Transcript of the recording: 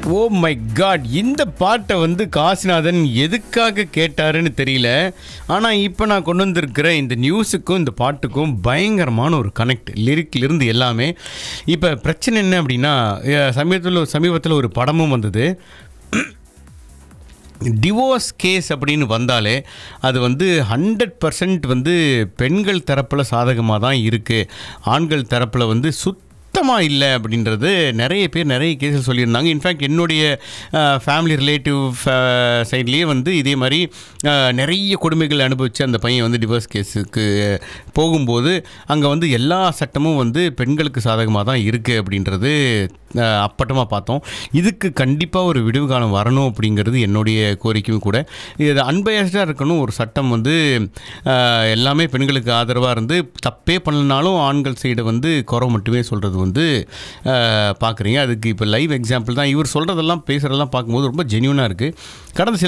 oh my God இந்த பாட்டை வந்து காசிநாதன் எதுக்காக கேட்டாருன்னு தெரியல ஆனால் இப்போ நான் கொண்டு வந்திருக்கிற இந்த நியூஸுக்கும் இந்த பாட்டுக்கும் பயங்கரமான ஒரு கனெக்ட் லிரிக்லேருந்து எல்லாமே இப்போ பிரச்சனை என்ன அப்படின்னா சமீபத்தில் சமீபத்தில் ஒரு படமும் வந்தது டிவோர்ஸ் கேஸ் அப்படின்னு வந்தாலே அது வந்து ஹண்ட்ரட் பர்சன்ட் வந்து பெண்கள் தரப்பில் சாதகமாக தான் இருக்குது ஆண்கள் தரப்பில் வந்து சுத்தமாக இல்லை அப்படின்றது நிறைய பேர் நிறைய கேஸில் சொல்லியிருந்தாங்க இன்ஃபேக்ட் என்னுடைய ஃபேமிலி ரிலேட்டிவ் சைட்லேயே வந்து இதே மாதிரி அஹ், நிறைய கொடுமைகள் அனுபவித்து அந்த பையன் வந்து டிவோர்ஸ் கேஸுக்கு போகும்போது அங்கே வந்து எல்லா சட்டமும் வந்து பெண்களுக்கு சாதகமாக தான் இருக்குது அப்படின்றது அப்பட்டமாக பார்த்தோம் இதுக்கு கண்டிப்பாக ஒரு விடுவு காலம் வரணும் அப்படிங்கிறது என்னுடைய கோரிக்கையும் கூட இது அன்பயஸ்டாக இருக்கணும் ஒரு சட்டம் வந்து அஹ், எல்லாமே பெண்களுக்கு ஆதரவாக இருந்து தப்பே பண்ணலனாலும் ஆண்கள் சைடு வந்து குறை மட்டுமே சொல்கிறது வந்து பார்க்குறீங்க அதுக்கு இப்போ லைவ் எக்ஸாம்பிள் தான் இவர் சொல்கிறதெல்லாம் பேசுகிறதெல்லாம் பார்க்கும்போது ரொம்ப ஜென்யூனாக இருக்குது கடந்த சில